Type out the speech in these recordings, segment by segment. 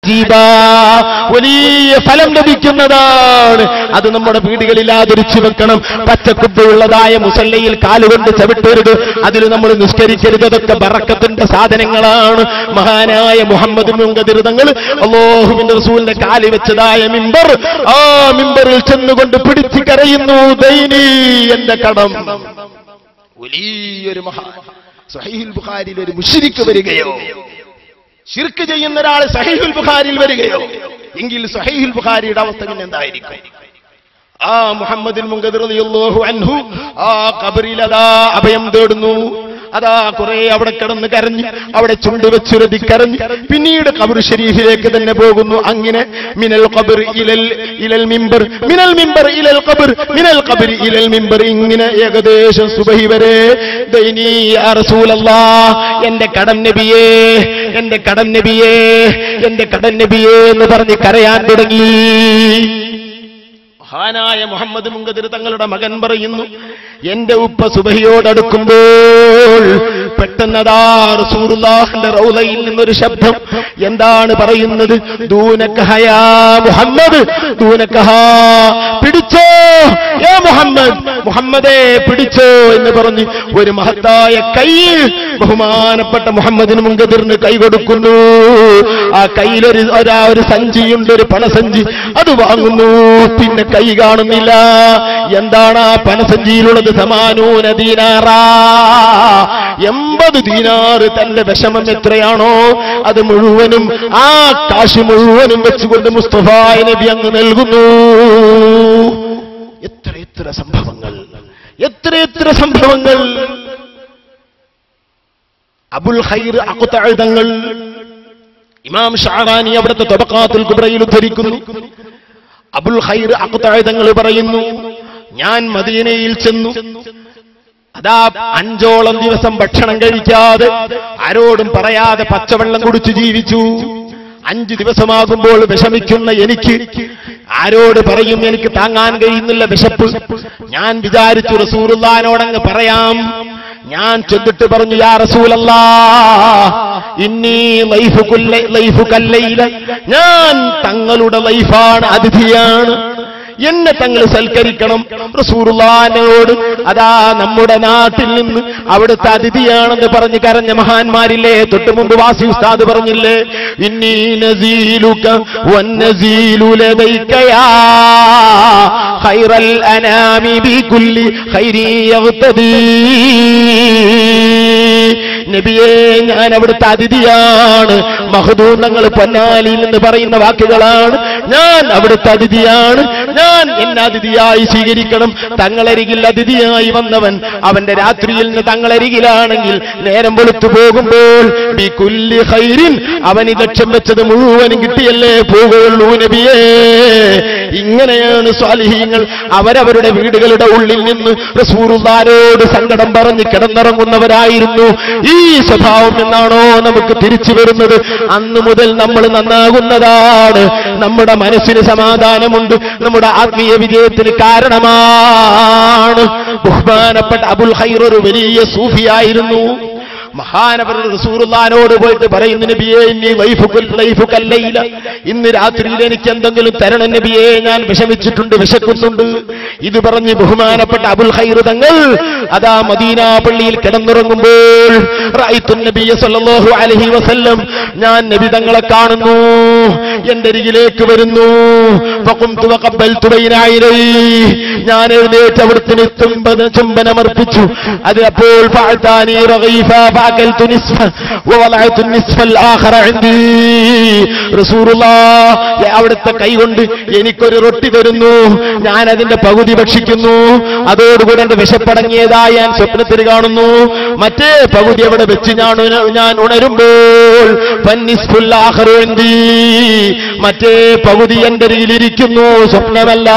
അജീബ വലിയ ഫലം ലഭിക്കുന്നതാണ് അത് നമ്മുടെ വീടുകളിൽ ആദരിച്ചു വെക്കണം പച്ചക്കുപ്പുള്ളതായ മുസല്ലയിൽ കാലുകൊണ്ട് ചവിട്ടരുത് അതിൽ നമ്മൾ നിസ്കരിക്കരുത് അതൊക്കെ ബറക്കത്തിന്റെ സാധനങ്ങളാണ് മഹാനായ മുഹമ്മദ് മുങ്കതിരുതങ്ങൾ അള്ളാഹുവിന്റെ റസൂലിന്റെ കാലി വെച്ചതായ മിമ്പർ ആ മിമ്പറിൽ ചെന്നുകൊണ്ട് പിടിച്ചു കരയുന്നു ദൈനി എന്റെ കടം വലിയൊരു മഹാ സഹീൽ ബുഖാരിയിൽ ഒരു മുഷിരിക്ക് വരികയോ ഷിർക്ക് ചെയ്യുന്ന ഒരാൾ സഹീഹുൽ ബുഖാരിയിൽ വരികയോ എങ്കിൽ സഹീഹുൽ ബുഖാരിയുടെ അവസ്ഥ പിന്നെ എന്തായിരിക്കും ആ മുഹമ്മദിൻ മുങ്കദിർ റളിയല്ലാഹു അൻഹു ആ ഖബറിൽ അതാ അഭയം തേടുന്നു അതാ കുറെ അവിടെ കിടന്ന് കരഞ്ഞ് അവിടെ ചുണ്ട് വെച്ചുരതി കരഞ്ഞ് പിന്നീട് ഖബർ ഷരീഫിലേക്ക് തന്നെ പോകുന്നു അങ്ങനെ മിനൽ ഖബർ ഇലൽ ഇലൽ മിമ്പർ മിനൽ മിമ്പർ ഇലൽ ഖബർ മിനൽ ഖബർ ഇലൽ മിമ്പർ ഇങ്ങനെ ഏകദേശം സുബഹി വരെ ദൈനീ യാ റസൂലല്ലാഹ് എന്റെ കടം നബിയേ എന്റെ കടം നബിയേ എന്റെ കടം നബിയേ എന്ന് പറഞ്ഞ് കരയാൻ തുടങ്ങി മഹാനായ മുഹമ്മദ് മുങ്കദിർ തങ്ങളുടെ മകൻ പറയുന്നു എന്റെ ഉപ്പ സുബഹിയോടടുക്കുമ്പോൾ പെട്ടെന്നതാ റസൂറുല്ലാഹിന്റെ റൗലയിൽ നിന്നൊരു ശബ്ദം എന്താണ് പറയുന്നത് ദൂനക്കഹയാ മുഹമ്മദ് ദൂനക്കഹാ പിടിച്ചോ ഏ മുഹമ്മദ് മുഹമ്മദേ പിടിച്ചോ എന്ന് പറഞ്ഞ് ഒരു മഹത്തായ കൈ ബഹുമാനപ്പെട്ട മുഹമ്മദിന് മുങ്കദിറിന് കൈ കൊടുക്കുന്നു ആ കയ്യിലൊരു ഒരാ ഒരു സഞ്ചിയുണ്ട് ഒരു പണസഞ്ചി അത് വാങ്ങുന്നു പിന്നെ കൈ കാണുന്നില്ല എന്താണ് ആ പണസഞ്ചിയിലുള്ളത് സമാനൂന ദീനാറാ എൺപത് ദീനാറ് തന്റെ വിഷമം എത്രയാണോ അത് മുഴുവനും ആ കാശ് മുഴുവനും വെച്ചുകൊണ്ട് മുസ്തഫ നബി അങ്ങ് നൽകുന്നു എത്ര എത്ര സംഭവങ്ങൾ എത്ര എത്ര സംഭവങ്ങൾ അബുൽ ഖൈർ അക്കുത്തഴുതങ്ങൾ ഇമാം ഷാറാനി അവിടുത്തെ തൊബക്കാത്തുൽ കുബ്രയിൽ ഉദ്ധരിക്കുന്നു അബുൽ ഖൈർ അക്കുത്തഴുതങ്ങൾ പറയുന്നു ഞാൻ മദീനയിൽ ചെന്നു അതാ അഞ്ചോളം ദിവസം ഭക്ഷണം കഴിക്കാതെ ആരോടും പറയാതെ പച്ചവെള്ളം കുടിച്ചു ജീവിച്ചു അഞ്ചു ദിവസമാകുമ്പോൾ വിഷമിക്കുന്ന എനിക്ക് ആരോട് പറയും എനിക്ക് താങ്ങാൻ കഴിയുന്നില്ല വിശപ്പ് ഞാൻ വിചാരിച്ചു റസൂറുല്ലാനോടങ്ങ് പറയാം ഞാൻ ചെന്നിട്ട് പറഞ്ഞു യാ റസൂലല്ലാ ഇന്നീ ലൈഫ് കുല്ല ലൈഫ് കല്ലയില ഞാൻ തങ്ങളുടെ ലൈഫാണ് അതിഥിയാണ് എന്നെ തങ്ങൾ സൽക്കരിക്കണം റസൂറുല്ലാനോട് അതാ നമ്മുടെ നാട്ടിൽ നിന്ന് അവിടുത്തെ അതിഥിയാണെന്ന് പറഞ്ഞ് കരഞ്ഞ മഹാന്മാരില്ലേ തൊട്ടു മുമ്പ് വാസി ഉസ്താദ് പറഞ്ഞില്ലേ ഇന്നീ നസീലുക വന്നസീലു ലദൈകയാ ഖൈറൽ അനാമി ബികുല്ലി ഖൈരി യഗ്തദീ നബിയെ ഞാൻ അവിടുത്തെ അതിഥിയാണ് മഹദൂന്നങ്ങൾ പൊന്നാലിയിൽ നിന്ന് പറയുന്ന വാക്കുകളാണ് ഞാൻ അവിടുത്തെ അതിഥിയാണ് ഞാൻ എന്നെ അതിഥിയായി സ്വീകരിക്കണം തങ്ങളരികിൽ അതിഥിയായി വന്നവൻ അവന്റെ രാത്രിയിൽ നിന്ന് തങ്ങളരികിലാണെങ്കിൽ നേരം വെളുത്തു പോകുമ്പോൾ ബി കുല്ലി ഖൈരിൻ അവന് ലക്ഷ്യം വെച്ചത് മുഴുവനും കിട്ടിയല്ലേ പോകുള്ളൂ നബിയേ ഇങ്ങനെയാണ് സ്വാലിഹീങ്ങൾ അവരവരുടെ വീടുകളുടെ ഉള്ളിൽ നിന്ന് റസൂറുദാരോട് സങ്കടം പറഞ്ഞ് കിടന്നിറങ്ങുന്നവരായിരുന്നു ഈ സ്വഭാവം എന്നാണോ നമുക്ക് തിരിച്ചു വരുന്നത് അന്ന് മുതൽ നമ്മൾ നന്നാകുന്നതാണ് നമ്മുടെ മനസ്സിന് സമാധാനമുണ്ട് നമ്മുടെ ആത്മീയ വിജയത്തിന് കാരണമാണ് ബഹുമാനപ്പെട്ട അബുൽ ഹൈർ ഒരു വലിയ സൂഫിയായിരുന്നു മഹാനവർ റസൂറുല്ലാനോട് പോയിട്ട് പറയുന്നു നബിയെ ഇനി വൈഫുക്കൽ ലൈഫുക്കല്ലയില്ല ഇന്ന് രാത്രിയിൽ എനിക്ക് എന്തെങ്കിലും തരണം നബിയെ ഞാൻ വിഷമിച്ചിട്ടുണ്ട് വിശക്കുന്നുണ്ട് ഇത് പറഞ്ഞ് ബഹുമാനപ്പെട്ട അബുൽ ഖൈർ തങ്ങൾ അതാ മദീന പള്ളിയിൽ കിടന്നുറങ്ങുമ്പോൾ റഅയ്തു നബിയ സല്ലല്ലാഹു അലൈഹി വസല്ലം ഞാൻ നബി തങ്ങളെ കാണുന്നു എന്റെ അരികിലേക്ക് വരുന്നു ഫഖുംതു വഖബ്ബൽതു ബൈന ഐനൈ ഞാൻ എഴുന്നേറ്റ് അവിടുത്തെ ചുംബന ചുംബനമർപ്പിച്ചു അത് അപ്പോൾ ഫഅതാനി റഗീഫ ഫഅകൽതു നിസ്ഫ വവളഅതു നിസ്ഫ الآخر عندي റസൂലുള്ളാഹ് അവിടുത്തെ കൈകൊണ്ട് എനിക്കൊരു റൊട്ടി തരുന്നു ഞാൻ അതിന്റെ പകുതി ഭക്ഷിക്കുന്നു അതോടുകൂടി എന്റെ വിശപ്പടങ്ങിയതായി ഞാൻ സ്വപ്നത്തിൽ കാണുന്നു മറ്റേ പകുതി അവിടെ വെച്ച് ഞാൻ ഉണ- ഞാൻ ഉണരുമ്പോൾ ഫന്നിസ്ഫുൽ ആഖറു ഇൻദി. മറ്റേ പകുതി എന്റെ അരികിലിരിക്കുന്നു സ്വപ്നമല്ല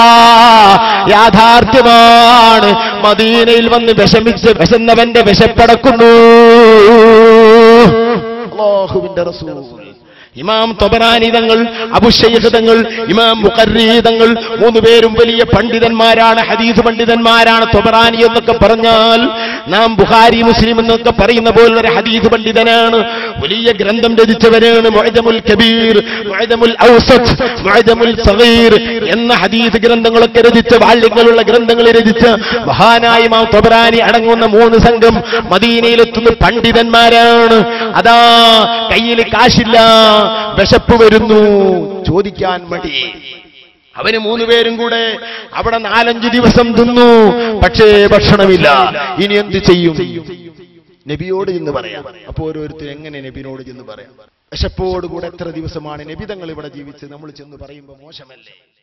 യാഥാർത്ഥ്യമാണ് മദീനയിൽ വന്ന് വിഷമിച്ച് വിശന്നവന്റെ വിശപ്പടക്കുന്നു അള്ളാഹുവിന്റെ റസൂൽ ഇമാം തൊബറാനി തങ്ങൾ അബുഷൈഖ് തങ്ങൾ ഇമാം മുഖർരി തങ്ങൾ മൂന്ന് പേരും വലിയ പണ്ഡിതന്മാരാണ് ഹദീസ് പണ്ഡിതന്മാരാണ് തൊബറാനി എന്നൊക്കെ പറഞ്ഞാൽ നാം ബുഖാരി മുസ്ലിം എന്നൊക്കെ പറയുന്ന പോലെ ഒരു ഹദീസ് പണ്ഡിതനാണ് വലിയ ഗ്രന്ഥം രചിച്ചവരാണ് മുഅജമുൽ കബീർ മുഅജമുൽ ഔസത്ത് മുഅജമുൽ സഗീർ എന്ന ഹദീസ് ഗ്രന്ഥങ്ങളൊക്കെ രചിച്ച ബാല്യങ്ങളുള്ള ഗ്രന്ഥങ്ങൾ രചിച്ച മഹാനായ ഇമാം തൊബറാനി അടങ്ങുന്ന മൂന്ന് സംഘം മദീനയിലെത്തുന്ന പണ്ഡിതന്മാരാണ് അതാ കയ്യിൽ കാശില്ല വിശപ്പ് വരുന്നു ചോദിക്കാൻ മടി അവന് മൂന്ന് പേരും കൂടെ അവിടെ നാലഞ്ച് ദിവസം തിന്നു പക്ഷേ ഭക്ഷണമില്ല ഇനി എന്ത് ചെയ്യും നബിയോട് ചെന്ന് പറയാം അപ്പൊ ഓരോരുത്തർ എങ്ങനെ നബിനോട് ചെന്ന് പറയാം വിശപ്പോടുകൂടെ എത്ര ദിവസമാണ് നബിതങ്ങൾ ഇവിടെ ജീവിച്ച് നമ്മൾ ചെന്ന് പറയുമ്പോൾ മോശമല്ലേ